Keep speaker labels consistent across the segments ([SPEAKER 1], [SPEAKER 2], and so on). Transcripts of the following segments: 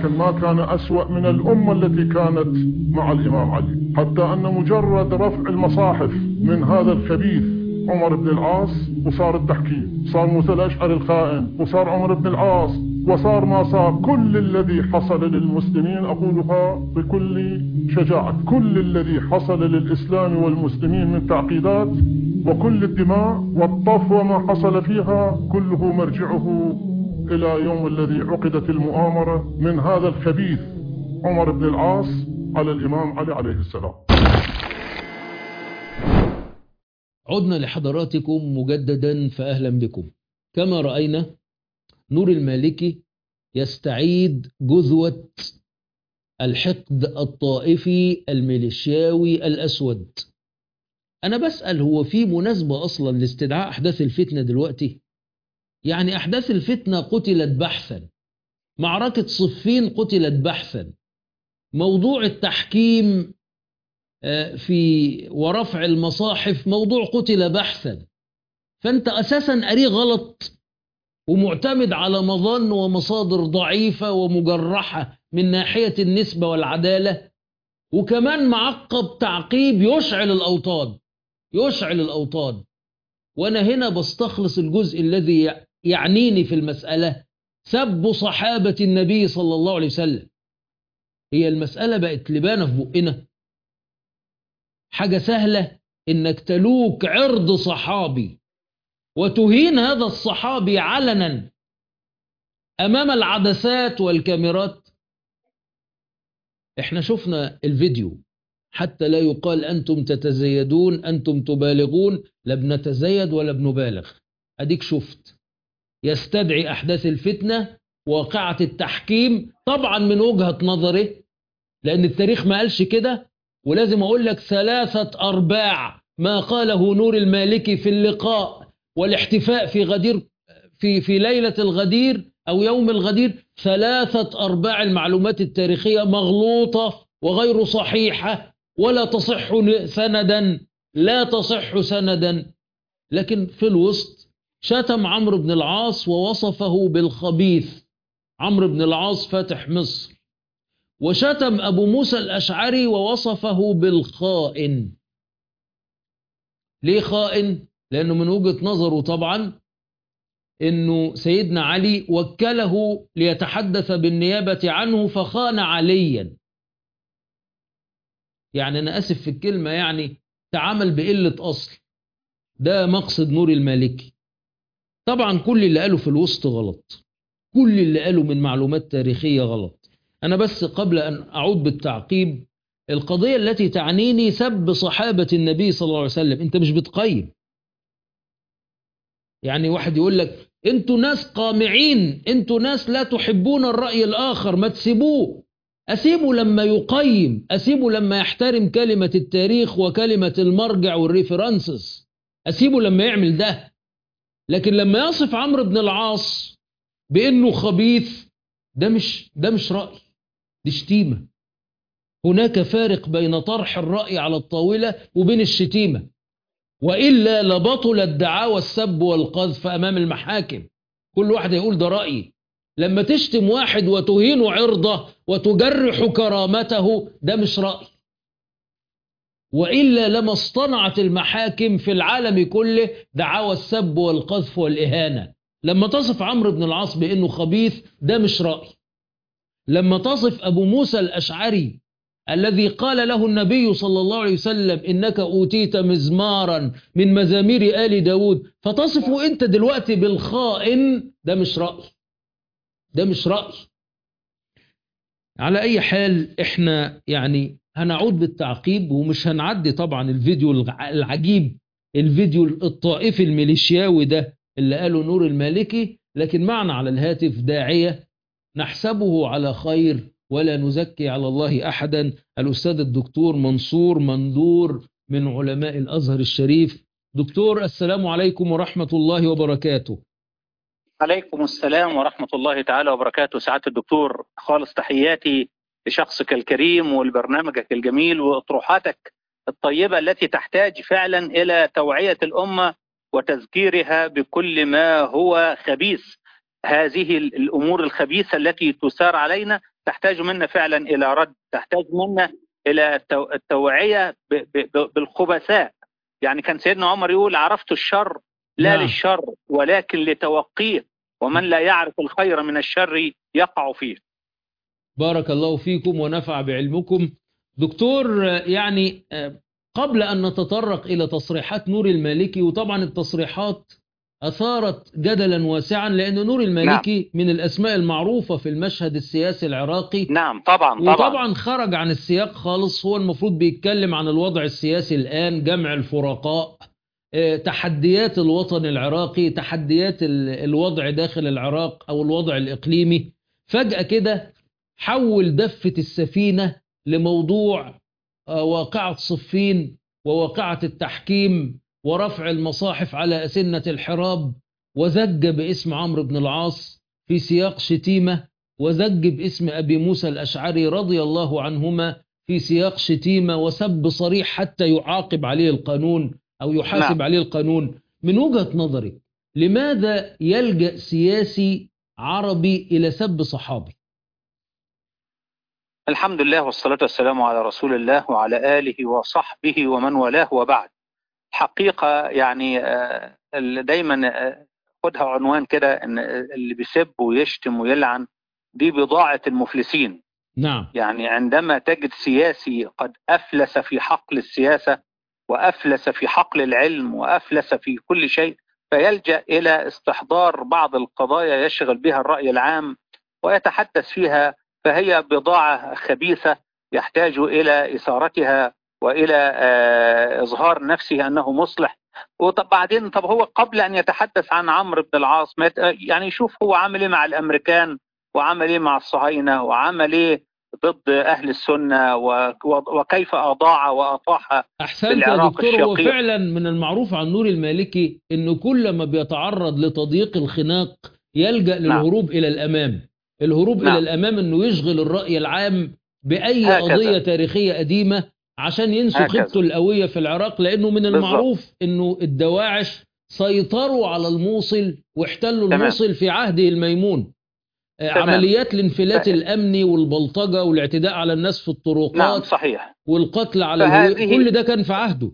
[SPEAKER 1] لكن ما كان أسوأ من الأمة التي كانت مع الإمام علي حتى أن مجرد رفع المصاحف من هذا الخبيث عمر بن العاص وصار التحكيم صار موسى الأشعري الخائن وصار عمر بن العاص وصار ما صار كل الذي حصل للمسلمين أقولها بكل شجاعة كل الذي حصل للإسلام والمسلمين من تعقيدات وكل الدماء والطف وما حصل فيها كله مرجعه إلى يوم الذي عقدت المؤامرة من هذا الخبيث عمر بن العاص على الإمام علي عليه السلام
[SPEAKER 2] عدنا لحضراتكم مجددا فأهلا بكم كما رأينا نور المالكي يستعيد جذوة الحقد الطائفي الميليشياوي الأسود أنا بسأل هو في مناسبة أصلا لاستدعاء أحداث الفتنة دلوقتي يعني أحداث الفتنة قتلت بحثا معركة صفين قتلت بحثا موضوع التحكيم في ورفع المصاحف موضوع قتل بحثا فأنت أساسا قريه غلط ومعتمد على مظن ومصادر ضعيفة ومجرحة من ناحية النسبة والعدالة وكمان معقب تعقيب يشعل الأوطان يشعل الأوطان وأنا هنا بستخلص الجزء الذي يعنيني في المسألة سب صحابة النبي صلى الله عليه وسلم هي المسألة بقت لبانة في بقنا حاجة سهلة إنك تلوك عرض صحابي وتهين هذا الصحابي علنا أمام العدسات والكاميرات احنا شفنا الفيديو حتى لا يقال أنتم تتزيدون أنتم تبالغون لا بنتزيد ولا بنبالغ أديك شفت يستدعي أحداث الفتنة واقعة التحكيم طبعا من وجهة نظره لأن التاريخ ما قالش كده ولازم أقول لك ثلاثة أرباع ما قاله نور المالكي في اللقاء والاحتفاء في غدير في في ليلة الغدير أو يوم الغدير ثلاثة أرباع المعلومات التاريخية مغلوطة وغير صحيحة ولا تصح سندا لا تصح سندا لكن في الوسط شتم عمرو بن العاص ووصفه بالخبيث عمرو بن العاص فاتح مصر وشتم أبو موسى الأشعري ووصفه بالخائن ليه خائن؟ لأنه من وجهة نظره طبعا أنه سيدنا علي وكله ليتحدث بالنيابة عنه فخان عليا يعني أنا أسف في الكلمة يعني تعامل بقلة أصل ده مقصد نور المالكي طبعا كل اللي قاله في الوسط غلط كل اللي قاله من معلومات تاريخية غلط أنا بس قبل أن أعود بالتعقيب القضية التي تعنيني سب صحابة النبي صلى الله عليه وسلم أنت مش بتقيم يعني واحد يقول لك أنتوا ناس قامعين أنتوا ناس لا تحبون الرأي الآخر ما تسيبوه أسيبه لما يقيم أسيبه لما يحترم كلمة التاريخ وكلمة المرجع والريفرنسز أسيبه لما يعمل ده لكن لما يصف عمرو بن العاص بأنه خبيث ده مش ده مش رأي دي شتيمة هناك فارق بين طرح الرأي على الطاولة وبين الشتيمة وإلا لبطل الدعاوى السب والقذف أمام المحاكم كل واحد يقول ده رأيي لما تشتم واحد وتهين عرضه وتجرح كرامته ده مش رأي وإلا لما اصطنعت المحاكم في العالم كله دعاوى السب والقذف والإهانة لما تصف عمرو بن العاص بأنه خبيث ده مش رأي لما تصف أبو موسى الأشعري الذي قال له النبي صلى الله عليه وسلم إنك أوتيت مزمارا من مزامير آل داود فتصفه أنت دلوقتي بالخائن ده مش رأي ده مش رأي على أي حال إحنا يعني هنعود بالتعقيب ومش هنعدي طبعا الفيديو العجيب الفيديو الطائفي الميليشياوي ده اللي قاله نور المالكي لكن معنا على الهاتف داعية نحسبه على خير ولا نزكي على الله أحدا الأستاذ الدكتور منصور مندور من علماء الأزهر الشريف دكتور السلام عليكم ورحمة الله وبركاته
[SPEAKER 3] عليكم السلام ورحمة الله تعالى وبركاته سعادة الدكتور خالص تحياتي لشخصك الكريم ولبرنامجك الجميل وأطروحاتك الطيبة التي تحتاج فعلا إلى توعية الأمة وتذكيرها بكل ما هو خبيث هذه الأمور الخبيثة التي تسار علينا تحتاج منا فعلا إلى رد تحتاج منا إلى التو- التوعية ب- ب- ب- بالخبثاء يعني كان سيدنا عمر يقول عرفت الشر لا
[SPEAKER 2] نعم.
[SPEAKER 3] للشر ولكن لتوقيه ومن لا يعرف الخير من الشر يقع فيه
[SPEAKER 2] بارك الله فيكم ونفع بعلمكم دكتور آه، يعني آه، قبل أن نتطرق إلى تصريحات نور المالكي وطبعا التصريحات أثارت جدلا واسعا لأن نور المالكي من الأسماء المعروفة في المشهد السياسي العراقي
[SPEAKER 3] نعم طبعا طبعا
[SPEAKER 2] وطبعا خرج عن السياق خالص هو المفروض بيتكلم عن الوضع السياسي الآن جمع الفرقاء آه، تحديات الوطن العراقي تحديات ال- الوضع داخل العراق أو الوضع الإقليمي فجأة كده حول دفة السفينة لموضوع آه، واقعة صفين وواقعة التحكيم ورفع المصاحف على أسنة الحراب وزج باسم عمرو بن العاص في سياق شتيمة وزج باسم أبي موسى الأشعري رضي الله عنهما في سياق شتيمة وسب صريح حتى يعاقب عليه القانون أو يحاسب
[SPEAKER 3] نعم.
[SPEAKER 2] عليه القانون من وجهة نظرك لماذا يلجأ سياسي عربي إلى سب صحابي
[SPEAKER 3] الحمد لله والصلاة والسلام على رسول الله وعلى آله وصحبه ومن والاه وبعد حقيقة يعني آه، اللي دايما آه، خدها عنوان كده ان اللي بيسب ويشتم ويلعن دي بضاعة المفلسين
[SPEAKER 2] نعم
[SPEAKER 3] يعني عندما تجد سياسي قد أفلس في حقل السياسة وأفلس في حقل العلم وأفلس في كل شيء فيلجأ إلى استحضار بعض القضايا يشغل بها الرأي العام ويتحدث فيها فهي بضاعة خبيثة يحتاج إلى إثارتها وإلى آه، إظهار نفسه أنه مصلح وطب بعدين طب هو قبل أن يتحدث عن عمرو بن العاص ما يت- يعني يشوف هو عمل إيه مع الأمريكان وعمل إيه مع الصهاينة وعمل إيه ضد أهل السنة و- و- وكيف أضاع وأطاح
[SPEAKER 2] أحسنت يا
[SPEAKER 3] بالعراق
[SPEAKER 2] دكتور هو
[SPEAKER 3] الشقيق.
[SPEAKER 2] فعلا من المعروف عن نور المالكي أنه كل ما بيتعرض لتضييق الخناق يلجأ
[SPEAKER 3] نعم.
[SPEAKER 2] للهروب إلى الأمام الهروب
[SPEAKER 3] نعم.
[SPEAKER 2] إلى الأمام أنه يشغل الرأي العام بأي
[SPEAKER 3] هكذا.
[SPEAKER 2] قضية تاريخية قديمة عشان ينسوا
[SPEAKER 3] هكذا.
[SPEAKER 2] خطته القوية في العراق لأنه من المعروف أنه الدواعش سيطروا على الموصل واحتلوا
[SPEAKER 3] تمام.
[SPEAKER 2] الموصل في عهده الميمون آه،
[SPEAKER 3] تمام.
[SPEAKER 2] عمليات الانفلات
[SPEAKER 3] ف-
[SPEAKER 2] الأمني والبلطجة والاعتداء على الناس في الطرقات
[SPEAKER 3] نعم صحيح
[SPEAKER 2] والقتل على
[SPEAKER 3] فهذه-
[SPEAKER 2] الهوية كل ده كان في عهده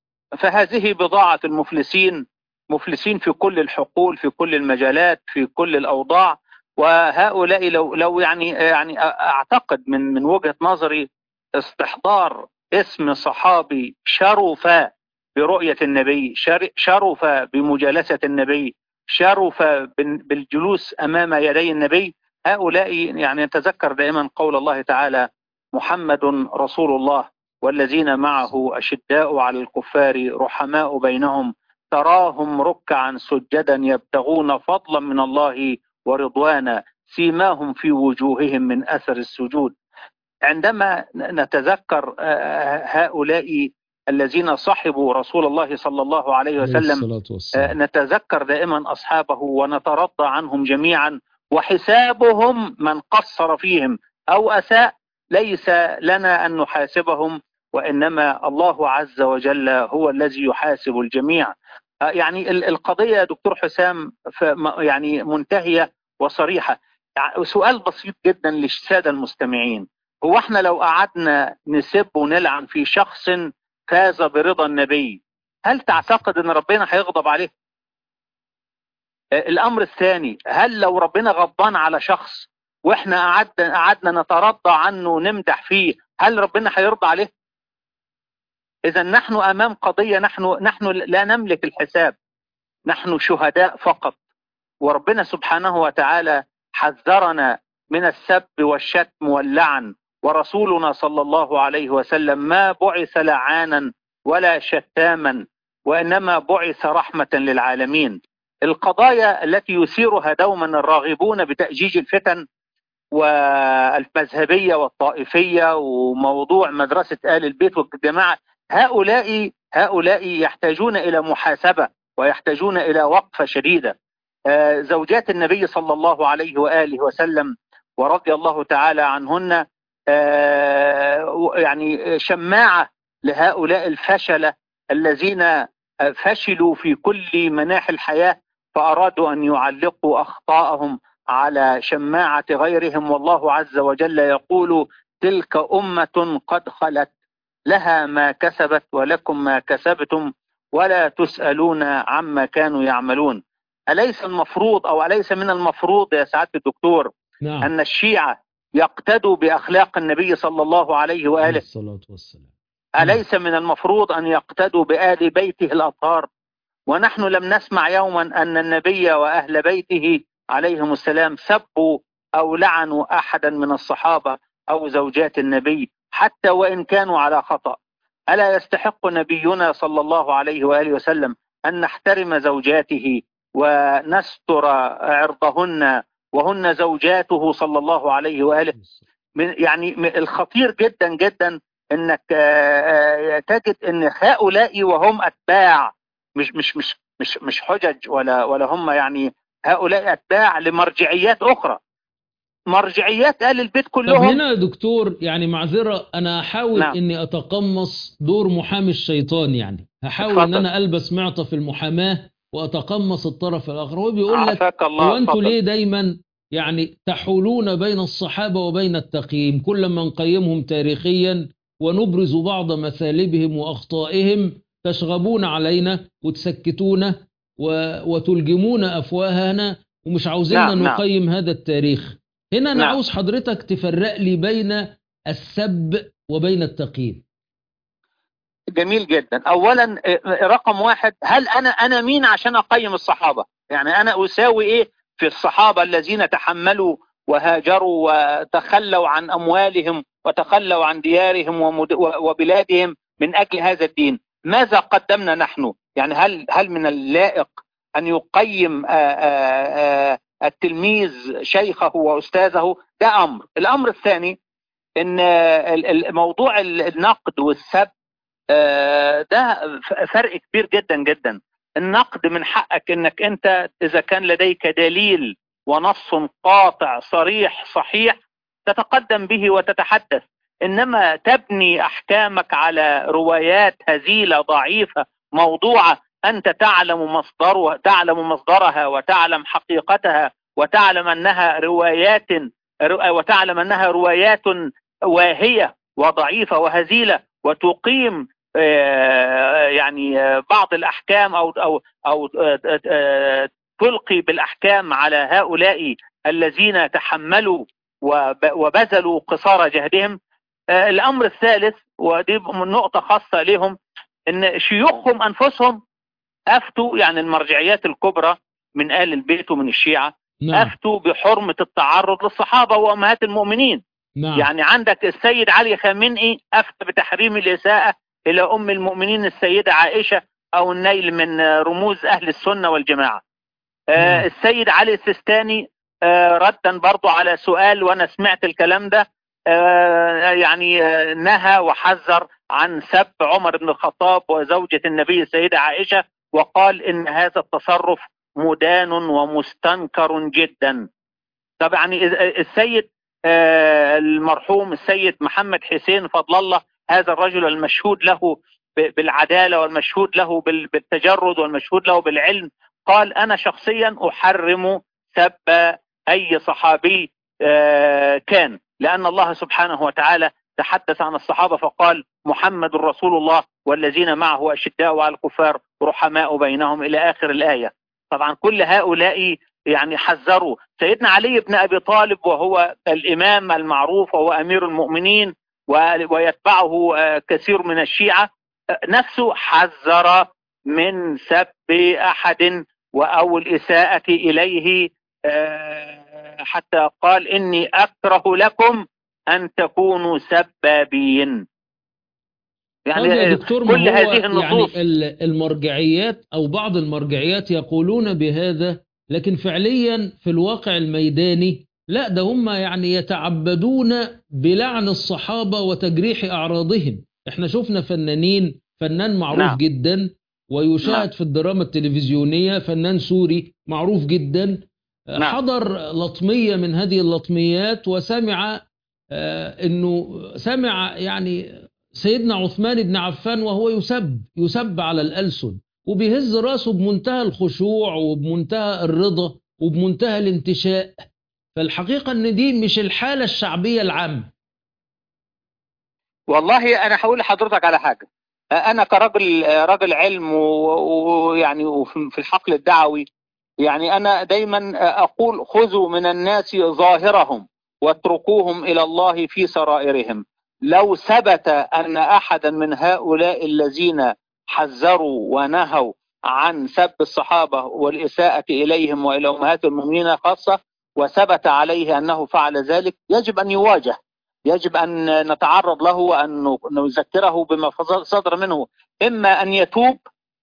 [SPEAKER 3] فهذه بضاعة المفلسين مفلسين في كل الحقول في كل المجالات في كل الأوضاع وهؤلاء لو لو يعني يعني أعتقد من من وجهة نظري استحضار اسم صحابي شرف برؤية النبي شر- شرف بمجالسة النبي شرف بال- بالجلوس أمام يدي النبي هؤلاء يعني نتذكر دائما قول الله تعالى محمد رسول الله والذين معه أشداء على الكفار رحماء بينهم تراهم ركعا سجدا يبتغون فضلا من الله ورضوانا سيماهم في وجوههم من أثر السجود عندما نتذكر آه، هؤلاء الذين صحبوا رسول الله صلى الله عليه وسلم
[SPEAKER 2] الصلاة
[SPEAKER 3] آه،
[SPEAKER 2] والسلام
[SPEAKER 3] نتذكر دائما أصحابه ونترضى عنهم جميعا وحسابهم من قصر فيهم أو أساء ليس لنا أن نحاسبهم وإنما الله عز وجل هو الذي يحاسب الجميع آه، يعني ال- القضية يا دكتور حسام ف- م- يعني منتهية وصريحة يعني سؤال بسيط جدا للسادة المستمعين هو احنا لو قعدنا نسب ونلعن في شخص فاز برضا النبي هل تعتقد ان ربنا هيغضب عليه آه، الامر الثاني هل لو ربنا غضبان على شخص واحنا قعدنا قعدنا نترضى عنه نمدح فيه هل ربنا هيرضى عليه اذا نحن امام قضيه نحن نحن لا نملك الحساب نحن شهداء فقط وربنا سبحانه وتعالى حذرنا من السب والشتم واللعن ورسولنا صلى الله عليه وسلم ما بعث لعانا ولا شتاما وانما بعث رحمه للعالمين القضايا التي يثيرها دوما الراغبون بتاجيج الفتن والمذهبيه والطائفيه وموضوع مدرسه ال البيت والجماعه هؤلاء هؤلاء يحتاجون الى محاسبه ويحتاجون الى وقفه شديده آه، زوجات النبي صلى الله عليه واله وسلم ورضي الله تعالى عنهن آه، يعني شماعه لهؤلاء الفشله الذين آه، فشلوا في كل مناحي الحياه فارادوا ان يعلقوا اخطاءهم على شماعة غيرهم والله عز وجل يقول تلك أمة قد خلت لها ما كسبت ولكم ما كسبتم ولا تسألون عما كانوا يعملون أليس المفروض أو أليس من المفروض يا سعادة الدكتور
[SPEAKER 2] نعم
[SPEAKER 3] أن الشيعة يقتدوا بأخلاق النبي صلى الله عليه
[SPEAKER 2] عليه
[SPEAKER 3] وآله
[SPEAKER 2] الصلاة والسلام
[SPEAKER 3] أليس من المفروض أن يقتدوا بآل بيته الأطهار ونحن لم نسمع يوما أن النبي وأهل بيته عليهم السلام سبوا أو لعنوا أحدا من الصحابة أو زوجات النبي حتى وإن كانوا على خطأ ألا يستحق نبينا صلى الله عليه وآله وسلم أن نحترم زوجاته ونستر عرضهن وهن زوجاته صلى الله عليه وآله من يعني من الخطير جدا جدا انك آه، آه، تجد ان هؤلاء وهم اتباع مش مش مش مش مش حجج ولا ولا هم يعني هؤلاء اتباع لمرجعيات اخرى مرجعيات اهل البيت
[SPEAKER 2] طب
[SPEAKER 3] كلهم
[SPEAKER 2] هنا يا دكتور يعني معذرة أنا هحاول
[SPEAKER 3] نعم.
[SPEAKER 2] إني أتقمص دور محامي الشيطان يعني هحاول إن
[SPEAKER 3] اتفضل.
[SPEAKER 2] أنا ألبس معطف المحاماة وأتقمص الطرف الآخر هو بيقول لك
[SPEAKER 3] عافاك الله
[SPEAKER 2] هو أنتوا
[SPEAKER 3] اتفضل.
[SPEAKER 2] ليه دايما يعني تحولون بين الصحابة وبين التقييم كل ما نقيمهم تاريخيا ونبرز بعض مثالبهم وأخطائهم تشغبون علينا وتسكتونا و- وتلجمون أفواهنا ومش عاوزيننا
[SPEAKER 3] نعم، نعم.
[SPEAKER 2] نقيم هذا التاريخ هنا أنا
[SPEAKER 3] نعم.
[SPEAKER 2] عاوز حضرتك تفرق لي بين السب وبين التقييم
[SPEAKER 3] جميل جدا اولا آه، رقم واحد هل انا انا مين عشان اقيم الصحابه يعني انا اساوي ايه في الصحابه الذين تحملوا وهاجروا وتخلوا عن اموالهم وتخلوا عن ديارهم ومد- و- وبلادهم من اجل هذا الدين ماذا قدمنا نحن يعني هل هل من اللائق ان يقيم آه، آه، آه، التلميذ شيخه واستاذه ده امر الامر الثاني ان آه، ال- ال- موضوع ال- النقد والسب آه، ده ف- فرق كبير جدا جدا النقد من حقك انك انت اذا كان لديك دليل ونص قاطع صريح صحيح تتقدم به وتتحدث انما تبني احكامك على روايات هزيله ضعيفه موضوعه انت تعلم مصدرها تعلم مصدرها وتعلم حقيقتها وتعلم انها روايات وتعلم انها روايات واهيه وضعيفه وهزيله وتقيم آه، يعني آه، بعض الاحكام او او او آه، آه، تلقي بالاحكام على هؤلاء الذين تحملوا وب- وبذلوا قصارى جهدهم آه، الامر الثالث ودي نقطه خاصه لهم ان شيوخهم انفسهم افتوا يعني المرجعيات الكبرى من ال البيت ومن الشيعه
[SPEAKER 2] نعم
[SPEAKER 3] افتوا بحرمه التعرض للصحابه وامهات المؤمنين
[SPEAKER 2] نعم
[SPEAKER 3] يعني عندك السيد علي خامنئي افتى بتحريم الاساءه الى ام المؤمنين السيده عائشه او النيل من آه، رموز اهل السنه والجماعه. آه
[SPEAKER 2] نعم.
[SPEAKER 3] السيد علي السيستاني آه ردا برضو على سؤال وانا سمعت الكلام ده آه يعني آه نهى وحذر عن سب عمر بن الخطاب وزوجة النبي السيدة عائشة وقال ان هذا التصرف مدان ومستنكر جدا. طب يعني إذا- السيد آه، المرحوم السيد محمد حسين فضل الله هذا الرجل المشهود له ب- بالعدالة والمشهود له بال- بالتجرد والمشهود له بالعلم قال أنا شخصيا أحرم سب أي صحابي آه، كان لأن الله سبحانه وتعالى تحدث عن الصحابة فقال محمد رسول الله والذين معه أشداء على الكفار رحماء بينهم إلى آخر الآية طبعا كل هؤلاء يعني حذروا سيدنا علي بن ابي طالب وهو الامام المعروف وهو امير المؤمنين و- ويتبعه آه، كثير من الشيعه آه، نفسه حذر من سب احد او الاساءه اليه آه، حتى قال اني اكره لكم ان تكونوا سبابين
[SPEAKER 2] طب يا
[SPEAKER 3] يعني
[SPEAKER 2] دكتور ما
[SPEAKER 3] كل
[SPEAKER 2] هو
[SPEAKER 3] هذه النصوص
[SPEAKER 2] يعني ال- المرجعيات او بعض المرجعيات يقولون بهذا لكن فعليا في الواقع الميداني لا ده هم يعني يتعبدون بلعن الصحابة وتجريح أعراضهم احنا شفنا فنانين فنان معروف
[SPEAKER 3] نعم.
[SPEAKER 2] جدا ويشاهد
[SPEAKER 3] نعم.
[SPEAKER 2] في الدراما التلفزيونية فنان سوري معروف جدا
[SPEAKER 3] نعم.
[SPEAKER 2] حضر لطمية من هذه اللطميات وسمع آه، انه سمع يعني سيدنا عثمان بن عفان وهو يسب يسب على الألسن وبيهز راسه بمنتهى الخشوع وبمنتهى الرضا وبمنتهى الانتشاء فالحقيقة ان دي مش الحالة الشعبية العامة
[SPEAKER 3] والله انا هقول لحضرتك على حاجه انا كراجل راجل علم و- ويعني وفي في الحقل الدعوي يعني انا دايما اقول خذوا من الناس ظاهرهم واتركوهم الى الله في سرائرهم لو ثبت ان احدا من هؤلاء الذين حذروا ونهوا عن سب الصحابه والاساءه اليهم والى امهات المؤمنين خاصه وثبت عليه انه فعل ذلك يجب ان يواجه يجب ان نتعرض له وان نذكره بما صدر منه اما ان يتوب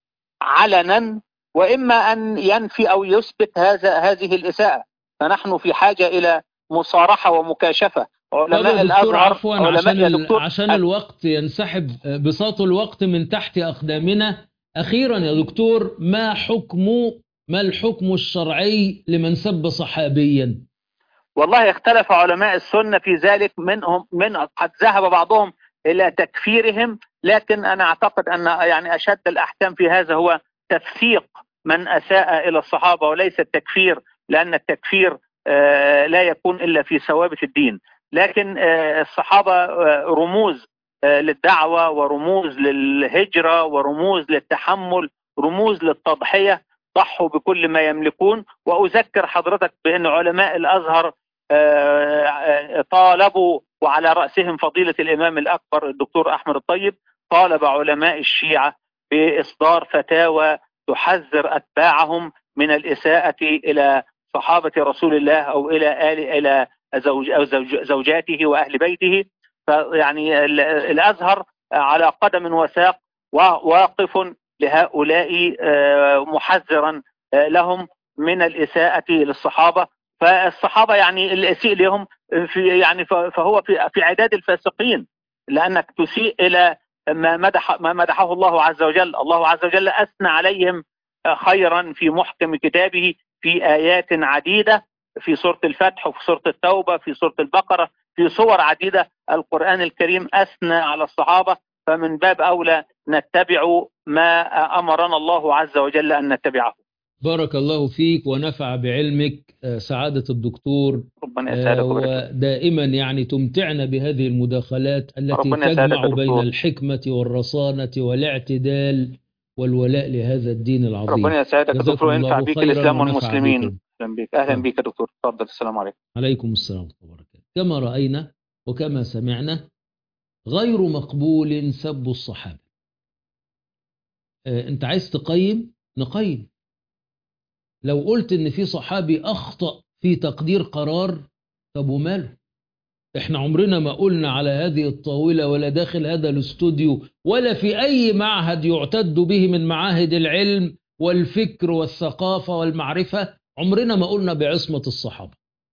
[SPEAKER 3] علنا واما ان ينفي او يثبت هذا هذه الاساءه فنحن في حاجه الى مصارحه ومكاشفه
[SPEAKER 2] طب يا
[SPEAKER 3] علماء
[SPEAKER 2] دكتور
[SPEAKER 3] الازهر
[SPEAKER 2] عفوا
[SPEAKER 3] علماء
[SPEAKER 2] عشان,
[SPEAKER 3] يا
[SPEAKER 2] ال-
[SPEAKER 3] دكتور
[SPEAKER 2] عشان الوقت ينسحب بساط الوقت من تحت أقدامنا أخيرا يا دكتور ما حكم ما الحكم الشرعي لمن سب صحابيا
[SPEAKER 3] والله اختلف علماء السنة في ذلك منهم من قد ذهب بعضهم إلى تكفيرهم لكن أنا أعتقد أن يعني أشد الأحكام في هذا هو تفسيق من أساء إلى الصحابة وليس التكفير لأن التكفير آه، لا يكون إلا في ثوابت الدين لكن آه، الصحابة آه، رموز آه، للدعوة ورموز للهجرة ورموز للتحمل رموز للتضحية ضحوا بكل ما يملكون وأذكر حضرتك بأن علماء الأزهر آه، آه، طالبوا وعلى رأسهم فضيلة الإمام الأكبر الدكتور أحمد الطيب طالب علماء الشيعة بإصدار فتاوى تحذر أتباعهم من الإساءة إلى صحابة رسول الله أو إلى آل إلى زوج أو زوج زوجاته وأهل بيته فيعني ال- الأزهر على قدم وساق وا- واقف لهؤلاء آه، محذرا آه، لهم من الإساءة للصحابة فالصحابة يعني اللي أسيء لهم في يعني ف- فهو في في عداد الفاسقين لأنك تسيء إلى ما مدح ما مدحه الله عز وجل الله عز وجل أثنى عليهم خيرا في محكم كتابه في آيات عديدة في سورة الفتح وفي سورة التوبة في سورة البقرة في صور عديدة القرآن الكريم أثنى على الصحابة فمن باب أولى نتبع ما أمرنا الله عز وجل أن نتبعه
[SPEAKER 2] بارك الله فيك ونفع بعلمك آه، سعادة الدكتور
[SPEAKER 3] ربنا
[SPEAKER 2] آه،
[SPEAKER 3] يسعدك ويبارك فيك.
[SPEAKER 2] ودائما يعني تمتعنا بهذه المداخلات التي
[SPEAKER 3] ربنا يسعدك
[SPEAKER 2] تجمع
[SPEAKER 3] يا
[SPEAKER 2] بين
[SPEAKER 3] دكتور.
[SPEAKER 2] الحكمة والرصانة والاعتدال والولاء لهذا الدين العظيم
[SPEAKER 3] ربنا يسعدك يا
[SPEAKER 2] جزاكم
[SPEAKER 3] دكتور وينفع
[SPEAKER 2] الله
[SPEAKER 3] بك
[SPEAKER 2] خيرا
[SPEAKER 3] الإسلام
[SPEAKER 2] ونفع
[SPEAKER 3] والمسلمين
[SPEAKER 2] بكم.
[SPEAKER 3] أهلا بك أهلا
[SPEAKER 2] نعم.
[SPEAKER 3] بك يا دكتور تفضل السلام عليكم
[SPEAKER 2] عليكم السلام ورحمة الله وبركاته كما رأينا وكما سمعنا غير مقبول سب الصحابة آه، انت عايز تقيم نقيم لو قلت ان في صحابي اخطأ في تقدير قرار طب وماله احنا عمرنا ما قلنا على هذه الطاولة ولا داخل هذا الاستوديو ولا في اي معهد يعتد به من معاهد العلم والفكر والثقافة والمعرفة عمرنا ما قلنا بعصمة الصحابة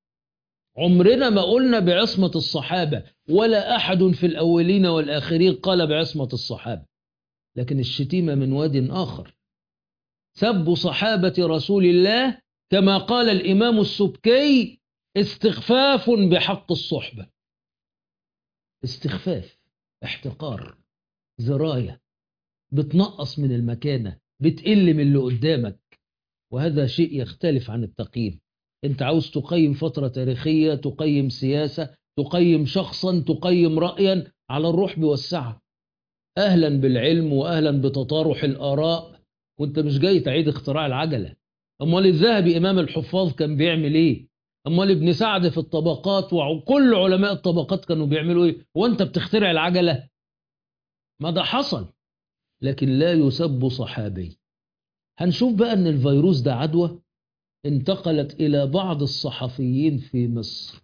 [SPEAKER 2] عمرنا ما قلنا بعصمة الصحابة ولا أحد في الأولين والآخرين قال بعصمة الصحابة لكن الشتيمة من واد آخر سب صحابة رسول الله كما قال الإمام السبكي استخفاف بحق الصحبة استخفاف احتقار زراية بتنقص من المكانة بتقل من اللي قدامك وهذا شيء يختلف عن التقييم انت عاوز تقيم فترة تاريخية تقيم سياسة تقيم شخصا تقيم رأيا على الرحب والسعة أهلا بالعلم وأهلا بتطارح الآراء وانت مش جاي تعيد اختراع العجلة أمال الذهبي إمام الحفاظ كان بيعمل إيه أمال ابن سعد في الطبقات وكل علماء الطبقات كانوا بيعملوا إيه وانت بتخترع العجلة ما ده حصل لكن لا يسب صحابي هنشوف بقى ان الفيروس ده عدوى انتقلت الى بعض الصحفيين في مصر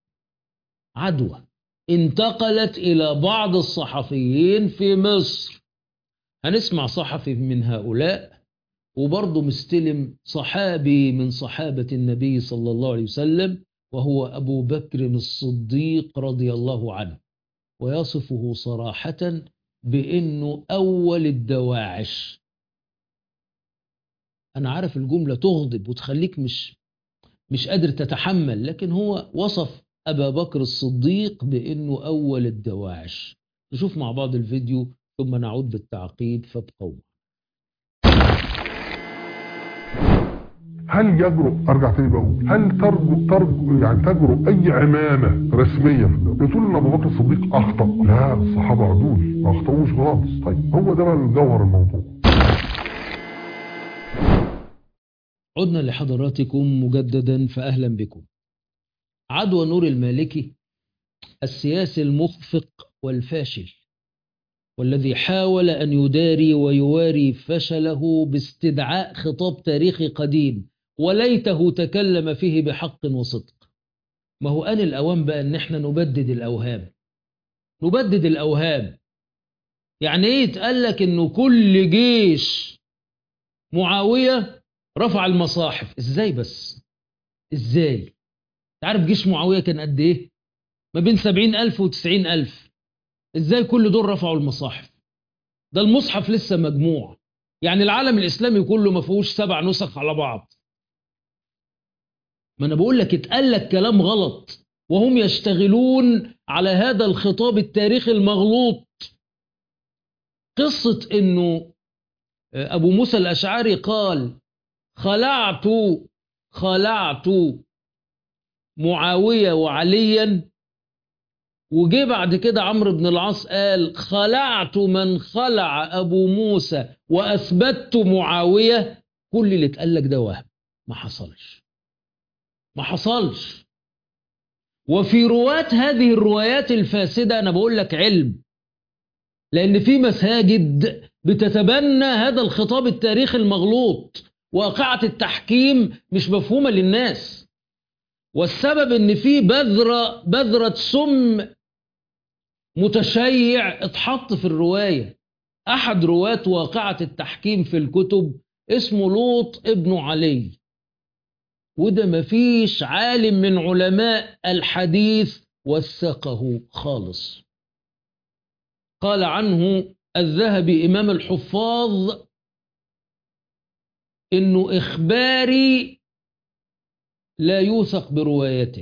[SPEAKER 2] عدوى انتقلت الى بعض الصحفيين في مصر هنسمع صحفي من هؤلاء وبرضه مستلم صحابي من صحابة النبي صلى الله عليه وسلم وهو أبو بكر الصديق رضي الله عنه ويصفه صراحة بأنه أول الدواعش أنا عارف الجملة تغضب وتخليك مش مش قادر تتحمل لكن هو وصف أبا بكر الصديق بأنه أول الدواعش نشوف مع بعض الفيديو ثم نعود بالتعقيب فابقوا
[SPEAKER 1] هل يجرؤ ارجع تاني بقول هل ترجو ترجو يعني تجرؤ اي عمامه رسميه في الدولة بتقول ان ابو بكر الصديق اخطا لا الصحابه عدول ما اخطاوش خالص طيب هو ده بقى جوهر الموضوع
[SPEAKER 2] عدنا لحضراتكم مجددا فأهلا بكم عدوى نور المالكي السياسي المخفق والفاشل والذي حاول أن يداري ويواري فشله باستدعاء خطاب تاريخي قديم وليته تكلم فيه بحق وصدق ما هو آن الأوان بقى أن احنا نبدد الأوهام نبدد الأوهام يعني ايه يتقال لك انه كل جيش معاوية رفع المصاحف ازاي بس ازاي تعرف جيش معاوية كان قد ايه ما بين سبعين ألف وتسعين ألف ازاي كل دول رفعوا المصاحف ده المصحف لسه مجموع يعني العالم الإسلامي كله ما فيهوش سبع نسخ على بعض ما أنا بقول لك اتقال لك كلام غلط وهم يشتغلون على هذا الخطاب التاريخي المغلوط قصة انه ابو موسى الاشعري قال خلعت خلعت معاوية وعليا وجي بعد كده عمرو بن العاص قال خلعت من خلع ابو موسى واثبتت معاوية كل اللي اتقال لك ده وهم ما حصلش ما حصلش وفي رواة هذه الروايات الفاسدة أنا بقول لك علم لأن في مساجد بتتبنى هذا الخطاب التاريخي المغلوط واقعة التحكيم مش مفهومة للناس والسبب ان في بذرة بذرة سم متشيع اتحط في الرواية احد رواة واقعة التحكيم في الكتب اسمه لوط ابن علي وده مفيش عالم من علماء الحديث وثقه خالص قال عنه الذهبي إمام الحفاظ إنه إخباري لا يوثق بروايته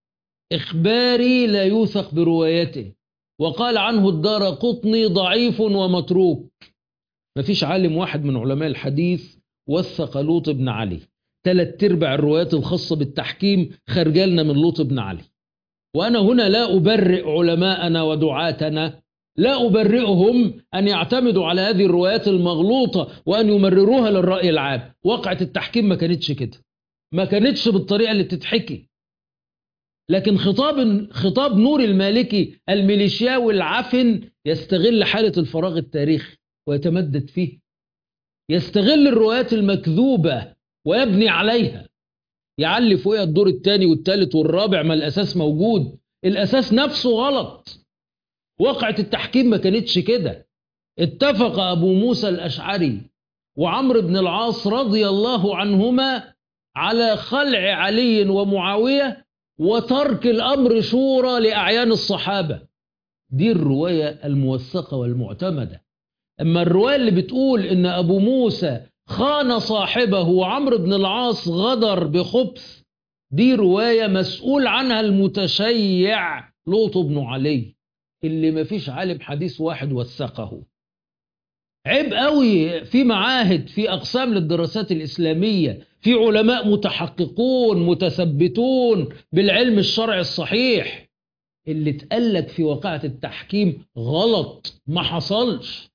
[SPEAKER 2] إخباري لا يوثق بروايته وقال عنه الدار قطني ضعيف ومتروك مفيش عالم واحد من علماء الحديث وثق لوط بن علي ثلاث ارباع الروايات الخاصة بالتحكيم خرجالنا من لوط بن علي وأنا هنا لا أبرئ علماءنا ودعاتنا لا أبرئهم أن يعتمدوا على هذه الروايات المغلوطة وأن يمرروها للرأي العام واقعة التحكيم ما كانتش كده ما كانتش بالطريقة اللي تتحكي لكن خطاب خطاب نور المالكي الميليشياوي العفن يستغل حالة الفراغ التاريخي ويتمدد فيه يستغل الروايات المكذوبة ويبني عليها يعلي فوقها الدور الثاني والثالث والرابع ما الأساس موجود الأساس نفسه غلط واقعة التحكيم ما كانتش كده اتفق أبو موسى الأشعري وعمرو بن العاص رضي الله عنهما على خلع علي ومعاوية وترك الأمر شورى لأعيان الصحابة دي الرواية الموثقة والمعتمدة أما الرواية اللي بتقول إن أبو موسى خان صاحبه وعمرو بن العاص غدر بخبث دي رواية مسؤول عنها المتشيع لوط بن علي اللي ما فيش عالم حديث واحد وثقه عيب قوي في معاهد في أقسام للدراسات الإسلامية في علماء متحققون متثبتون بالعلم الشرعي الصحيح اللي اتقلك في واقعة التحكيم غلط ما حصلش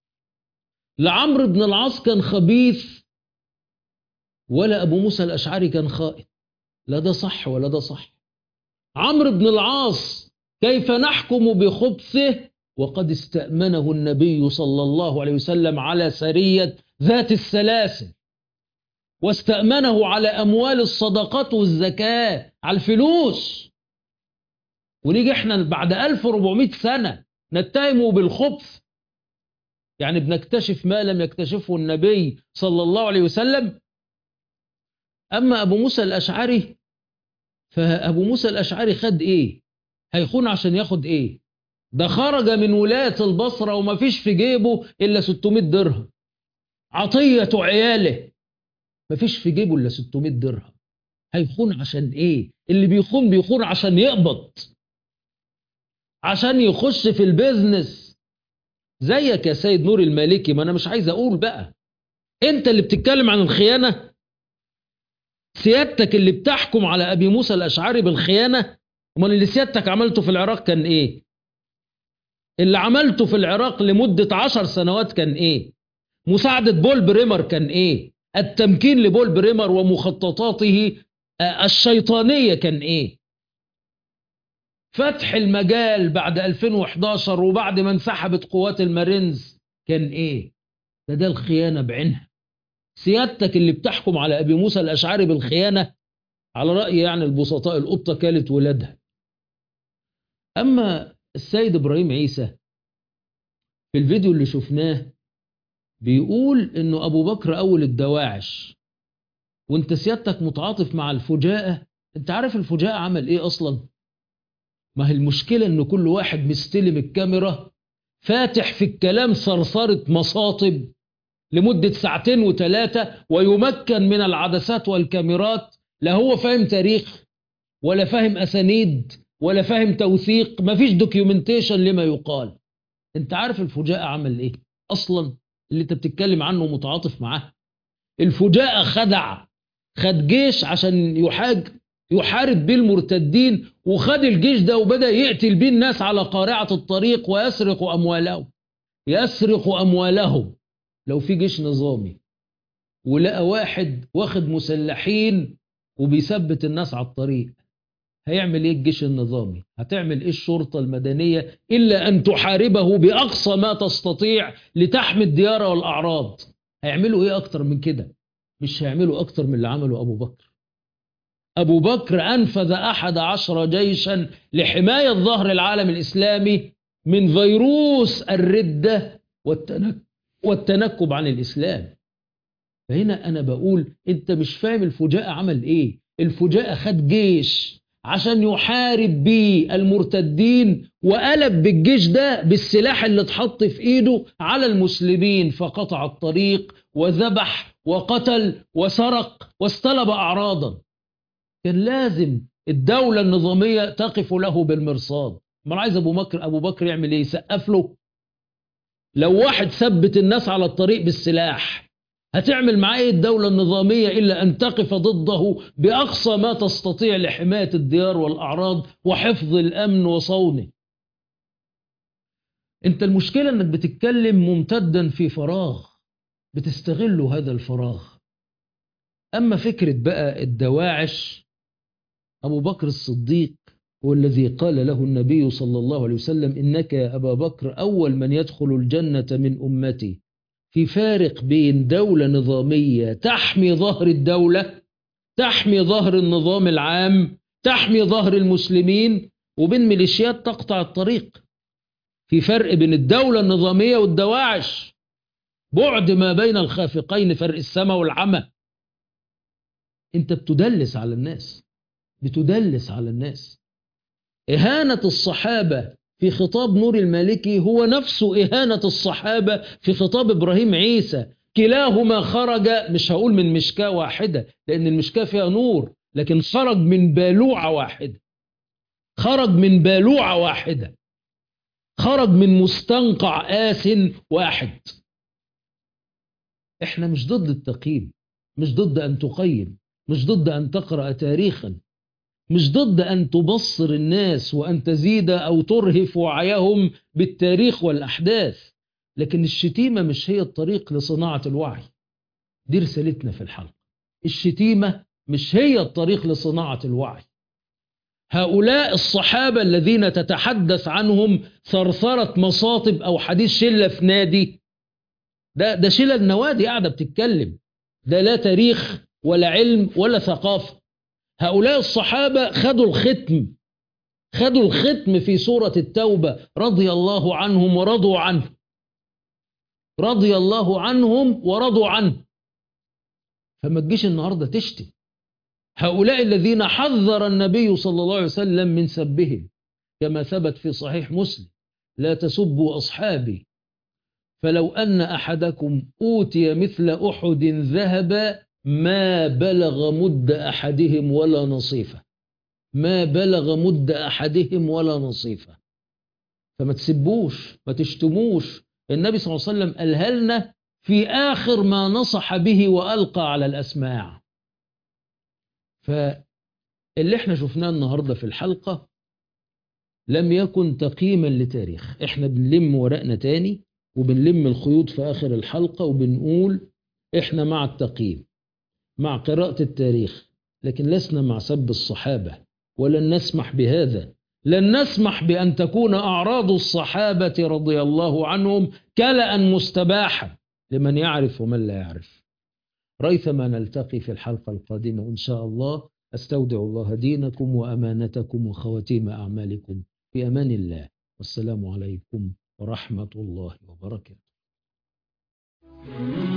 [SPEAKER 2] لعمرو بن العاص كان خبيث ولا أبو موسى الأشعري كان خائن لا ده صح ولا ده صح عمرو بن العاص كيف نحكم بخبثه وقد استأمنه النبي صلى الله عليه وسلم على سرية ذات السلاسل واستأمنه على أموال الصدقات والزكاة على الفلوس ونيجي احنا بعد 1400 سنة نتهمه بالخبث يعني بنكتشف ما لم يكتشفه النبي صلى الله عليه وسلم أما أبو موسى الأشعري فأبو موسى الأشعري خد إيه هيخون عشان ياخد إيه ده خرج من ولاية البصرة وما فيش في جيبه إلا 600 درهم عطية عياله ما فيش في جيبه إلا 600 درهم هيخون عشان إيه اللي بيخون بيخون عشان يقبض عشان يخش في البيزنس زيك يا سيد نور المالكي ما أنا مش عايز أقول بقى أنت اللي بتتكلم عن الخيانة سيادتك اللي بتحكم على ابي موسى الاشعري بالخيانه امال اللي سيادتك عملته في العراق كان ايه اللي عملته في العراق لمده عشر سنوات كان ايه مساعده بول بريمر كان ايه التمكين لبول بريمر ومخططاته الشيطانيه كان ايه فتح المجال بعد 2011 وبعد ما انسحبت قوات المارينز كان ايه ده ده الخيانه بعينها سيادتك اللي بتحكم على ابي موسى الاشعري بالخيانه على راي يعني البسطاء القطه كالت ولادها اما السيد ابراهيم عيسى في الفيديو اللي شفناه بيقول انه ابو بكر اول الدواعش وانت سيادتك متعاطف مع الفجاءه انت عارف الفجاءه عمل ايه اصلا ما هي المشكله ان كل واحد مستلم الكاميرا فاتح في الكلام صرصره مصاطب لمدة ساعتين وثلاثة ويمكن من العدسات والكاميرات لا هو فاهم تاريخ ولا فاهم أسانيد ولا فاهم توثيق مفيش دوكيومنتيشن لما يقال انت عارف الفجاءة عمل ايه اصلا اللي انت بتتكلم عنه متعاطف معاه الفجاءة خدع خد جيش عشان يحاج يحارب بيه المرتدين وخد الجيش ده وبدأ يقتل بيه الناس على قارعة الطريق ويسرق أموالهم يسرق أموالهم لو في جيش نظامي ولقى واحد واخد مسلحين وبيثبت الناس على الطريق هيعمل ايه الجيش النظامي هتعمل ايه الشرطة المدنية الا ان تحاربه باقصى ما تستطيع لتحمي الديار والاعراض هيعملوا ايه اكتر من كده مش هيعملوا اكتر من اللي عمله ابو بكر ابو بكر انفذ احد عشر جيشا لحماية ظهر العالم الاسلامي من فيروس الردة والتنكر والتنكب عن الإسلام فهنا أنا بقول أنت مش فاهم الفجاءة عمل إيه الفجاءة خد جيش عشان يحارب بيه المرتدين وقلب بالجيش ده بالسلاح اللي اتحط في ايده على المسلمين فقطع الطريق وذبح وقتل وسرق واستلب اعراضا كان لازم الدولة النظامية تقف له بالمرصاد ما عايز ابو بكر ابو بكر يعمل ايه يسقف له لو واحد ثبت الناس على الطريق بالسلاح هتعمل معاه ايه الدولة النظامية إلا أن تقف ضده بأقصى ما تستطيع لحماية الديار والأعراض وحفظ الأمن وصونه أنت المشكلة أنك بتتكلم ممتدا في فراغ بتستغل هذا الفراغ أما فكرة بقى الدواعش أبو بكر الصديق هو الذي قال له النبي صلى الله عليه وسلم إنك يا أبا بكر أول من يدخل الجنة من أمتي في فارق بين دولة نظامية تحمي ظهر الدولة تحمي ظهر النظام العام تحمي ظهر المسلمين وبين ميليشيات تقطع الطريق في فرق بين الدولة النظامية والدواعش بعد ما بين الخافقين فرق السماء والعمى انت بتدلس على الناس بتدلس على الناس إهانة الصحابة في خطاب نور المالكي هو نفسه إهانة الصحابة في خطاب إبراهيم عيسى كلاهما خرج مش هقول من مشكاة واحدة لأن المشكاة فيها نور لكن خرج من بالوعة واحدة خرج من بالوعة واحدة خرج من مستنقع آس واحد احنا مش ضد التقييم مش ضد أن تقيم مش ضد أن تقرأ تاريخا مش ضد أن تبصر الناس وأن تزيد أو ترهف وعيهم بالتاريخ والأحداث لكن الشتيمة مش هي الطريق لصناعة الوعي دي رسالتنا في الحلقة الشتيمة مش هي الطريق لصناعة الوعي هؤلاء الصحابة الذين تتحدث عنهم ثرثرة مصاطب أو حديث شلة في نادي ده ده شلة النوادي قاعدة بتتكلم ده لا تاريخ ولا علم ولا ثقافة هؤلاء الصحابة خدوا الختم خدوا الختم في سورة التوبة رضي الله عنهم ورضوا عنه رضي الله عنهم ورضوا عنه فما تجيش النهاردة تشتي هؤلاء الذين حذر النبي صلى الله عليه وسلم من سبهم كما ثبت في صحيح مسلم لا تسبوا أصحابي فلو أن أحدكم أوتي مثل أحد ذهبا ما بلغ مد أحدهم ولا نصيفة ما بلغ مد أحدهم ولا نصيفة فما تسبوش ما تشتموش النبي صلى الله عليه وسلم ألهلنا في آخر ما نصح به وألقى على الأسماع فاللي احنا شفناه النهاردة في الحلقة لم يكن تقييما لتاريخ احنا بنلم ورقنا تاني وبنلم الخيوط في آخر الحلقة وبنقول احنا مع التقييم مع قراءة التاريخ لكن لسنا مع سب الصحابة ولن نسمح بهذا لن نسمح بأن تكون أعراض الصحابة رضي الله عنهم كلأ مستباحا لمن يعرف ومن لا يعرف ريثما نلتقي في الحلقة القادمة إن شاء الله أستودع الله دينكم وأمانتكم وخواتيم أعمالكم في أمان الله والسلام عليكم ورحمة الله وبركاته